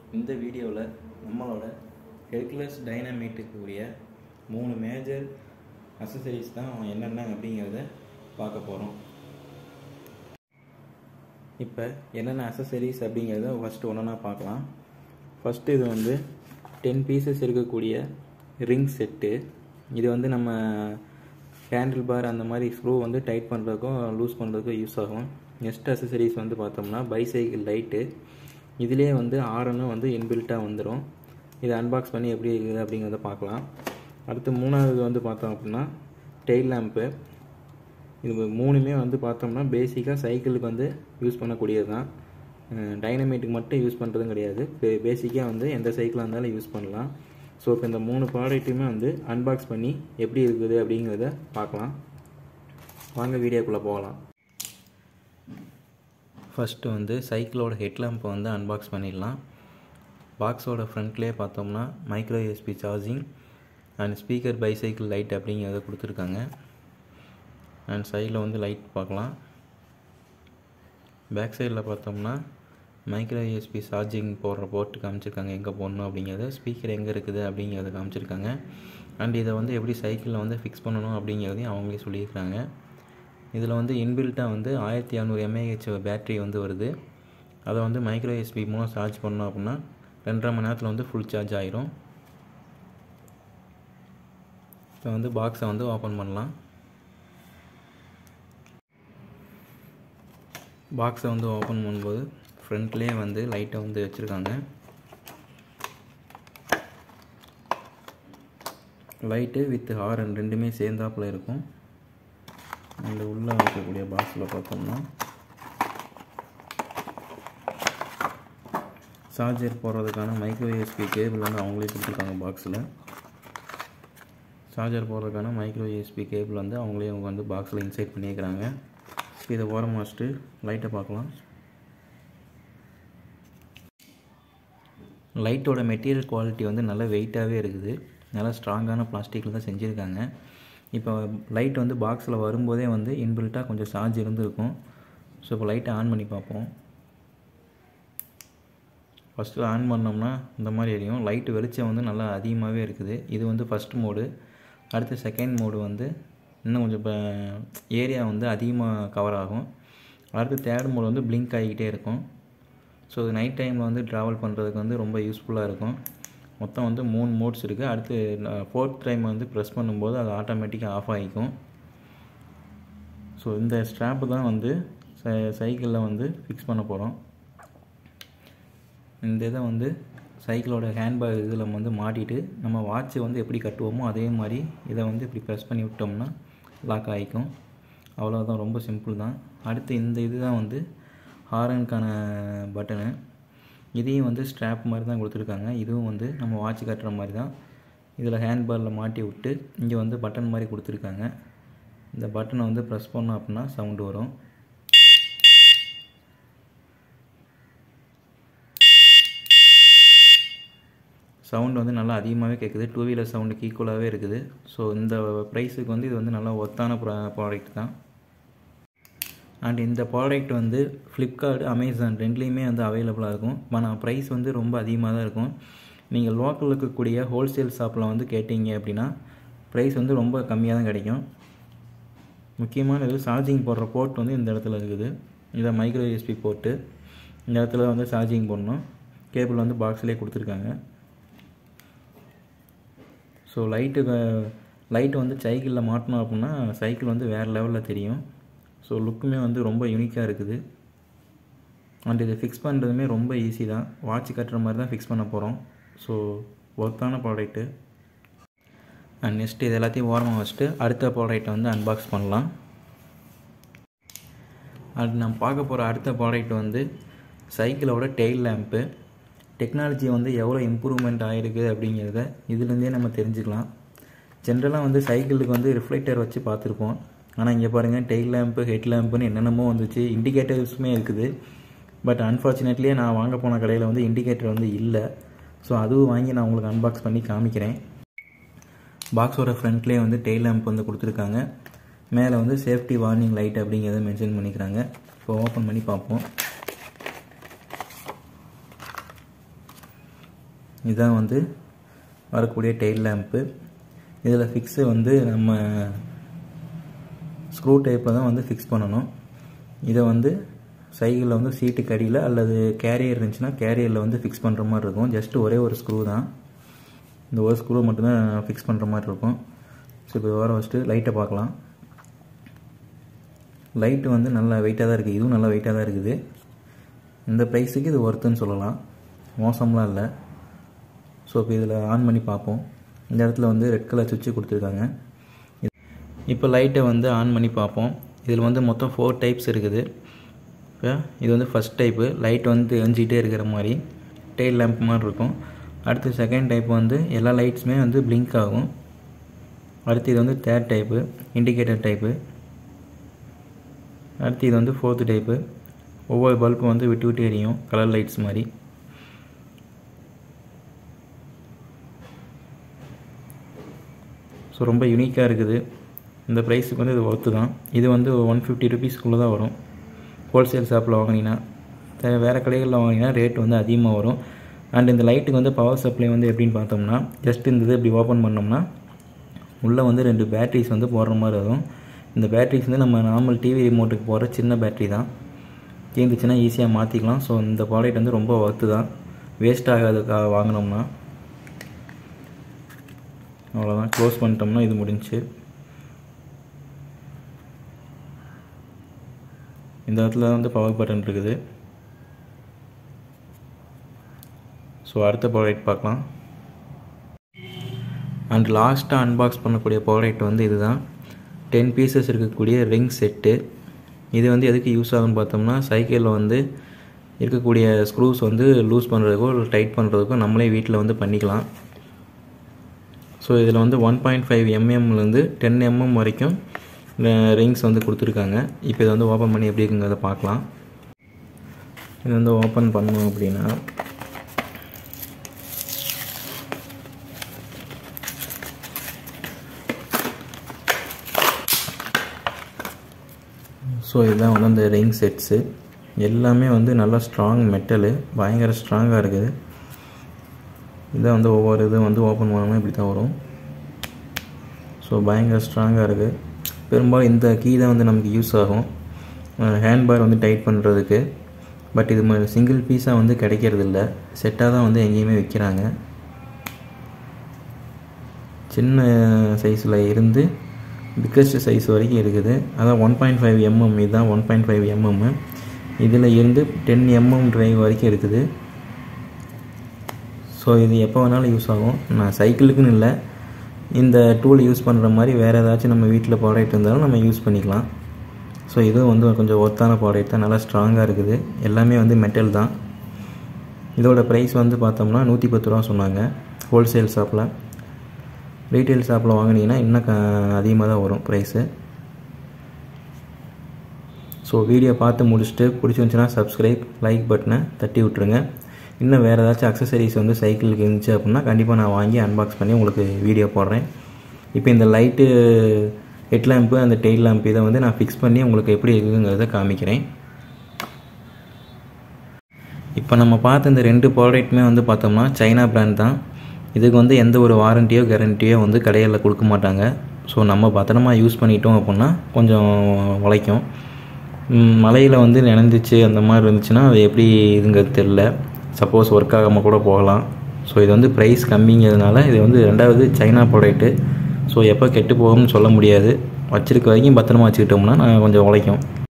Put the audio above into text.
இந்த வீடியோவில் நம்மளோட ஹெர்குலஸ் டைனமேட்டுக்கு உரிய மூணு மேஜர் அசசரிஸ் தான் என்னென்ன அப்படிங்கிறத பார்க்க போகிறோம் இப்போ என்னென்ன அசசரிஸ் அப்படிங்கிறத ஃபஸ்ட்டு ஒன்றா பார்க்கலாம் ஃபஸ்ட்டு இது வந்து டென் பீசஸ் இருக்கக்கூடிய ரிங் செட்டு இது வந்து நம்ம ஹேண்டில் பார் அந்த மாதிரி ஸ்க்ரூ வந்து டைட் பண்ணுறதுக்கும் லூஸ் பண்ணுறதுக்கும் யூஸ் ஆகும் நெக்ஸ்ட் அசசரிஸ் வந்து பார்த்தோம்னா பைசைக்கிள் லைட்டு இதுலேயே வந்து ஆரனும் வந்து இன்பில்ட்டாக வந்துடும் இதை அன்பாக்ஸ் பண்ணி எப்படி இருக்குது அப்படிங்கிறத பார்க்கலாம் அடுத்து மூணாவது வந்து பார்த்தோம் அப்படின்னா டெயில் லேம்ப்பு இது மூணுமே வந்து பார்த்தோம்னா பேசிக்காக சைக்கிளுக்கு வந்து யூஸ் பண்ணக்கூடியது தான் டைனமேட்டுக்கு மட்டும் யூஸ் பண்ணுறதும் கிடையாது பே பேசிக்காக வந்து எந்த சைக்கிளாக இருந்தாலும் யூஸ் பண்ணலாம் ஸோ இப்போ இந்த மூணு ப்ராடக்ட்டுமே வந்து அன்பாக்ஸ் பண்ணி எப்படி இருக்குது அப்படிங்கிறத பார்க்கலாம் வாங்க வீடியோக்குள்ளே போகலாம் ஃபஸ்ட்டு வந்து சைக்கிளோட ஹெட்லாம்பை வந்து அன்பாக்ஸ் பண்ணிடலாம் பாக்ஸோட ஃப்ரண்ட்லேயே பார்த்தோம்னா micro USB charging and speaker bicycle light அப்படிங்கிறத கொடுத்துருக்காங்க அண்ட் சைடில் வந்து லைட் பார்க்கலாம் பேக் சைடில் பார்த்தோம்னா மைக்ரோ யூஎஸ்பி சார்ஜிங் போடுற போர்ட்டு காமிச்சிருக்காங்க எங்கே போடணும் அப்படிங்கிறத ஸ்பீக்கர் எங்கே இருக்குது அப்படிங்கிறத காமிச்சிருக்காங்க அண்ட் இதை வந்து எப்படி சைக்கிளில் வந்து ஃபிக்ஸ் பண்ணணும் அப்படிங்கிறதையும் அவங்களே சொல்லியிருக்காங்க இதில் வந்து இன்பில்ட்டாக வந்து ஆயிரத்தி இரநூறு எம்ஏஹெச் பேட்ரி வந்து வருது அதை வந்து மைக்ரோ யூஎஸ்பி மூலம் சார்ஜ் பண்ணோம் அப்படின்னா ரெண்டரை மணி நேரத்தில் வந்து ஃபுல் சார்ஜ் ஆயிரும் இப்போ வந்து பாக்ஸை வந்து ஓப்பன் பண்ணலாம் பாக்ஸை வந்து ஓப்பன் பண்ணும்போது ஃப்ரண்ட்லேயே வந்து லைட்டை வந்து வச்சுருக்காங்க லைட்டு வித் ஹாரன் ரெண்டுமே சேர்ந்தாப்பில் இருக்கும் அந்த உள்ளே இருக்கக்கூடிய பாக்ஸில் பார்த்தோம்னா சார்ஜர் போடுறதுக்கான மைக்ரோ யூஎஸ்பி கேபிள் வந்து அவங்களே கொடுத்துருக்காங்க பாக்ஸில் சார்ஜர் போடுறதுக்கான மைக்ரோ யூஎஸ்பி கேபிள் வந்து அவங்களே அவங்க வந்து பாக்ஸில் இன்சைட் பண்ணியிருக்கிறாங்க இதை ஓரம் வச்சுட்டு லைட்டை பார்க்கலாம் லைட்டோட மெட்டீரியல் குவாலிட்டி வந்து நல்ல வெயிட்டாகவே இருக்குது நல்லா ஸ்ட்ராங்கான பிளாஸ்டிக்கில் தான் செஞ்சுருக்காங்க இப்போ லைட் வந்து பாக்ஸில் வரும்போதே வந்து இன்பில்ட்டாக கொஞ்சம் சார்ஜ் இருந்திருக்கும் ஸோ இப்போ லைட்டை ஆன் பண்ணி பார்ப்போம் ஃபஸ்ட்டு ஆன் பண்ணோம்னா இந்த மாதிரி எரியும் லைட்டு வெளிச்சம் வந்து நல்லா அதிகமாகவே இருக்குது இது வந்து ஃபஸ்ட் மோடு அடுத்து செகண்ட் மோடு வந்து இன்னும் கொஞ்சம் இப்போ ஏரியா வந்து அதிகமாக கவர் ஆகும் அடுத்து தேர்ட் மோடு வந்து பிளிங்க் ஆகிக்கிட்டே இருக்கும் ஸோ இது நைட் டைமில் வந்து ட்ராவல் பண்ணுறதுக்கு வந்து ரொம்ப யூஸ்ஃபுல்லாக இருக்கும் மொத்தம் வந்து மூணு மோட்ஸ் இருக்குது அடுத்து ஃபோர்த் டைம் வந்து ப்ரெஸ் பண்ணும்போது அது ஆட்டோமேட்டிக்காக ஆஃப் ஆகிக்கும் ஸோ இந்த ஸ்ட்ராப்பு தான் வந்து சைக்கிளில் வந்து ஃபிக்ஸ் பண்ண போகிறோம் இந்த இதை வந்து சைக்கிளோட ஹேண்ட்பேக் இதில் வந்து மாட்டிட்டு நம்ம வாட்சை வந்து எப்படி கட்டுவோமோ அதே மாதிரி இதை வந்து இப்படி ப்ரெஸ் பண்ணி விட்டோம்னா லாக் ஆகிக்கும் அவ்வளோதான் ரொம்ப சிம்பிள் தான் அடுத்து இந்த இது தான் வந்து ஹாரனுக்கான பட்டனு இதையும் வந்து ஸ்ட்ராப் மாதிரி தான் கொடுத்துருக்காங்க இதுவும் வந்து நம்ம வாட்ச் கட்டுற மாதிரி தான் இதில் ஹேண்ட்பாரில் மாட்டி விட்டு இங்கே வந்து பட்டன் மாதிரி கொடுத்துருக்காங்க இந்த பட்டனை வந்து ப்ரெஸ் பண்ணோம் அப்படின்னா சவுண்டு வரும் சவுண்ட் வந்து நல்லா அதிகமாகவே கேட்குது டூ வீலர் சவுண்டுக்கு ஈக்குவலாகவே இருக்குது ஸோ இந்த ப்ரைஸுக்கு வந்து இது வந்து நல்லா ஒர்த்தான ப்ரா ப்ராடக்ட் தான் அண்ட் இந்த ப்ராடக்ட் வந்து ஃப்ளிப்கார்ட் அமேசான் ரெண்டுலேயுமே வந்து அவைலபிளாக இருக்கும் ஆனால் ப்ரைஸ் வந்து ரொம்ப அதிகமாக தான் இருக்கும் நீங்கள் லோக்கலில் இருக்கக்கூடிய ஹோல்சேல் ஷாப்பில் வந்து கேட்டிங்க அப்படின்னா ப்ரைஸ் வந்து ரொம்ப கம்மியாக தான் கிடைக்கும் முக்கியமான இது சார்ஜிங் போடுற போர்ட் வந்து இந்த இடத்துல இருக்குது இதை மைக்ரோ யூஎஸ்பி போர்ட்டு இந்த இடத்துல வந்து சார்ஜிங் பண்ணணும் கேபிள் வந்து பாக்ஸ்லேயே கொடுத்துருக்காங்க ஸோ லைட்டு லைட்டு வந்து சைக்கிளில் மாட்டினோம் அப்படின்னா சைக்கிள் வந்து வேறு லெவலில் தெரியும் ஸோ லுக்குமே வந்து ரொம்ப யூனிக்காக இருக்குது அண்ட் இதை ஃபிக்ஸ் பண்ணுறதுமே ரொம்ப ஈஸி தான் வாட்ச் கட்டுற மாதிரி தான் ஃபிக்ஸ் பண்ண போகிறோம் ஸோ ஒர்த்தான ப்ராடக்ட்டு அண்ட் நெக்ஸ்ட் இது எல்லாத்தையும் ஓரமாக வச்சுட்டு அடுத்த ப்ராடக்ட்டை வந்து அன்பாக்ஸ் பண்ணலாம் அது நம்ம பார்க்க போகிற அடுத்த ப்ராடக்ட் வந்து சைக்கிளோட டெயில் லேம்ப்பு டெக்னாலஜி வந்து எவ்வளோ இம்ப்ரூவ்மெண்ட் ஆகிருக்கு அப்படிங்கிறத இதுலேருந்தே நம்ம தெரிஞ்சுக்கலாம் ஜென்ரலாக வந்து சைக்கிளுக்கு வந்து ரிஃப்ளெக்டர் வச்சு பார்த்துருப்போம் ஆனால் இங்கே பாருங்கள் டெயில் லேம்ப்பு ஹெட் லேம்ப்புன்னு என்னென்னமோ வந்துச்சு இண்டிகேட்டர்ஸுமே இருக்குது பட் அன்ஃபார்ச்சுனேட்லியே நான் வாங்க போன கடையில் வந்து இண்டிகேட்டர் வந்து இல்லை ஸோ அதுவும் வாங்கி நான் உங்களுக்கு அன்பாக்ஸ் பண்ணி காமிக்கிறேன் பாக்ஸோட ஃப்ரண்ட்லேயே வந்து டெயில் லேம்ப் வந்து கொடுத்துருக்காங்க மேலே வந்து சேஃப்டி வார்னிங் லைட் அப்படிங்கிறத மென்ஷன் பண்ணிக்கிறாங்க இப்போ ஓப்பன் பண்ணி பார்ப்போம் இதுதான் வந்து வரக்கூடிய டெயில் லேம்ப்பு இதில் ஃபிக்ஸு வந்து நம்ம ஸ்க்ரூ டைப்பில் தான் வந்து ஃபிக்ஸ் பண்ணணும் இதை வந்து சைக்கிளில் வந்து சீட்டுக்கு அடியில் அல்லது கேரியர் இருந்துச்சுன்னா கேரியரில் வந்து ஃபிக்ஸ் பண்ணுற மாதிரி இருக்கும் ஜஸ்ட்டு ஒரே ஒரு ஸ்க்ரூ தான் இந்த ஒரு ஸ்க்ரூ மட்டும்தான் ஃபிக்ஸ் பண்ணுற மாதிரி இருக்கும் ஸோ இப்போ வர ஃபஸ்ட்டு லைட்டை பார்க்கலாம் லைட்டு வந்து நல்லா வெயிட்டாக தான் இருக்குது இதுவும் நல்லா வெயிட்டாக தான் இருக்குது இந்த ப்ரைஸுக்கு இது ஒர்த்துன்னு சொல்லலாம் மோசம்லாம் இல்லை ஸோ இப்போ இதில் ஆன் பண்ணி பார்ப்போம் இந்த இடத்துல வந்து ரெட் கலர் சுவிட்சு கொடுத்துருக்காங்க இப்போ லைட்டை வந்து ஆன் பண்ணி பார்ப்போம் இதில் வந்து மொத்தம் ஃபோர் டைப்ஸ் இருக்குது இப்போ இது வந்து ஃபஸ்ட் டைப்பு லைட் வந்து எரிஞ்சிக்கிட்டே இருக்கிற மாதிரி டெயில் லேம்ப் மாதிரி இருக்கும் அடுத்து செகண்ட் டைப் வந்து எல்லா லைட்ஸுமே வந்து பிளிங்க் ஆகும் அடுத்து இது வந்து தேர்ட் டைப்பு இண்டிகேட்டர் டைப்பு அடுத்து இது வந்து ஃபோர்த்து டைப்பு ஒவ்வொரு பல்பும் வந்து விட்டு விட்டு எரியும் கலர் லைட்ஸ் மாதிரி ஸோ ரொம்ப யூனிக்காக இருக்குது இந்த ப்ரைஸுக்கு வந்து இது ஒர்த்து தான் இது வந்து ஒன் ஃபிஃப்டி ருபீஸ்க்குள்ளே தான் வரும் ஹோல்சேல் ஷாப்பில் வாங்கினீங்கன்னா வேறு கடைகளில் வாங்கினா ரேட் வந்து அதிகமாக வரும் அண்ட் இந்த லைட்டுக்கு வந்து பவர் சப்ளை வந்து எப்படின்னு பார்த்தோம்னா ஜஸ்ட் இந்த இது இப்படி ஓப்பன் பண்ணோம்னா உள்ளே வந்து ரெண்டு பேட்ரிஸ் வந்து போடுற மாதிரி இருக்கும் இந்த பேட்ரிஸ் வந்து நம்ம நார்மல் டிவி ரிமோட்டுக்கு போகிற சின்ன பேட்ரி தான் தீர்ந்துச்சுன்னா ஈஸியாக மாற்றிக்கலாம் ஸோ இந்த ப்ராடக்ட் வந்து ரொம்ப ஒர்த்து தான் வேஸ்ட் ஆகாதுக்காக வாங்கினோம்னா அவ்வளோதான் க்ளோஸ் பண்ணிட்டோம்னா இது முடிஞ்சு இந்த இடத்துல வந்து பவர் பட்டன் இருக்குது ஸோ அடுத்த ப்ராடக்ட் பார்க்கலாம் அண்ட் லாஸ்ட்டாக அன்பாக்ஸ் பண்ணக்கூடிய ப்ராடக்ட் வந்து இதுதான் டென் பீசஸ் இருக்கக்கூடிய ரிங் செட்டு இது வந்து எதுக்கு யூஸ் ஆகும்னு பார்த்தோம்னா சைக்கிளில் வந்து இருக்கக்கூடிய ஸ்க்ரூஸ் வந்து லூஸ் பண்ணுறதுக்கோ இல்லை டைட் பண்ணுறதுக்கோ நம்மளே வீட்டில் வந்து பண்ணிக்கலாம் ஸோ இதில் வந்து ஒன் பாயிண்ட் ஃபைவ் எம்எம்லேருந்து டென் எம்எம் வரைக்கும் ரிங்ஸ் வந்து கொடுத்துருக்காங்க இப்போ இதை வந்து ஓப்பன் பண்ணி எப்படி இருக்குங்கிறத பார்க்கலாம் இது வந்து ஓப்பன் பண்ணோம் அப்படின்னா ஸோ இதுதான் வந்து அந்த ரிங் செட்ஸு எல்லாமே வந்து நல்லா ஸ்ட்ராங் மெட்டலு பயங்கர ஸ்ட்ராங்காக இருக்குது இதான் வந்து ஒவ்வொரு இதுவும் வந்து ஓப்பன் பண்ணாமல் இப்படி தான் வரும் ஸோ பயங்கர ஸ்ட்ராங்காக இருக்குது பெரும்பாலும் இந்த கீ தான் வந்து நமக்கு யூஸ் ஆகும் ஹேண்ட்பார் வந்து டைட் பண்ணுறதுக்கு பட் இது சிங்கிள் பீஸாக வந்து கிடைக்கிறது இல்லை செட்டாக தான் வந்து எங்கேயுமே விற்கிறாங்க சின்ன சைஸில் இருந்து பிக்கஸ்ட் சைஸ் வரைக்கும் இருக்குது அதான் ஒன் பாயிண்ட் ஃபைவ் எம்எம் இதுதான் ஒன் பாயிண்ட் ஃபைவ் எம்எம் இதில் இருந்து டென் எம்எம் ட்ரைவ் வரைக்கும் இருக்குது ஸோ இது எப்போ வேணாலும் யூஸ் ஆகும் நான் சைக்கிளுக்குன்னு இல்லை இந்த டூல் யூஸ் பண்ணுற மாதிரி வேறு ஏதாச்சும் நம்ம வீட்டில் ப்ராடக்ட் இருந்தாலும் நம்ம யூஸ் பண்ணிக்கலாம் ஸோ இதுவும் வந்து கொஞ்சம் ஒர்த்தான ப்ராடக்ட் தான் நல்லா ஸ்ட்ராங்காக இருக்குது எல்லாமே வந்து மெட்டல் தான் இதோட ப்ரைஸ் வந்து பார்த்தோம்னா நூற்றி பத்து ரூபா சொன்னாங்க ஹோல்சேல் ஷாப்பில் ரீட்டைல் ஷாப்பில் வாங்கினீங்கன்னா இன்னும் க அதிகமாக தான் வரும் ப்ரைஸு ஸோ வீடியோ பார்த்து முடிச்சுட்டு பிடிச்சிருந்துச்சுன்னா சப்ஸ்கிரைப் லைக் பட்டனை தட்டி விட்ருங்க இன்னும் வேறு ஏதாச்சும் அக்சசரிஸ் வந்து சைக்கிளுக்கு இருந்துச்சு அப்படின்னா கண்டிப்பாக நான் வாங்கி அன்பாக்ஸ் பண்ணி உங்களுக்கு வீடியோ போடுறேன் இப்போ இந்த லைட்டு ஹெட் லேம்ப்பு அந்த டெயில் லேம்ப் இதை வந்து நான் ஃபிக்ஸ் பண்ணி உங்களுக்கு எப்படி இருக்குங்கிறத காமிக்கிறேன் இப்போ நம்ம பார்த்த இந்த ரெண்டு ப்ராடக்ட்டுமே வந்து பார்த்தோம்னா சைனா பிராண்ட் தான் இதுக்கு வந்து எந்த ஒரு வாரண்டியோ கேரண்டியோ வந்து கடைகளில் கொடுக்க மாட்டாங்க ஸோ நம்ம பத்திரமா யூஸ் பண்ணிட்டோம் அப்படின்னா கொஞ்சம் உழைக்கும் மழையில் வந்து நினைஞ்சிச்சு அந்த மாதிரி இருந்துச்சுன்னா அது எப்படி இதுங்கிறது தெரில சப்போஸ் ஒர்க் ஆகாமல் கூட போகலாம் ஸோ இது வந்து ப்ரைஸ் கம்மிங்கிறதுனால இது வந்து ரெண்டாவது சைனா ப்ராடக்ட்டு ஸோ எப்போ கெட்டு போகும்னு சொல்ல முடியாது வச்சுருக்க வரைக்கும் பத்திரமா வச்சுக்கிட்டோம்னா நான் கொஞ்சம் உழைக்கும்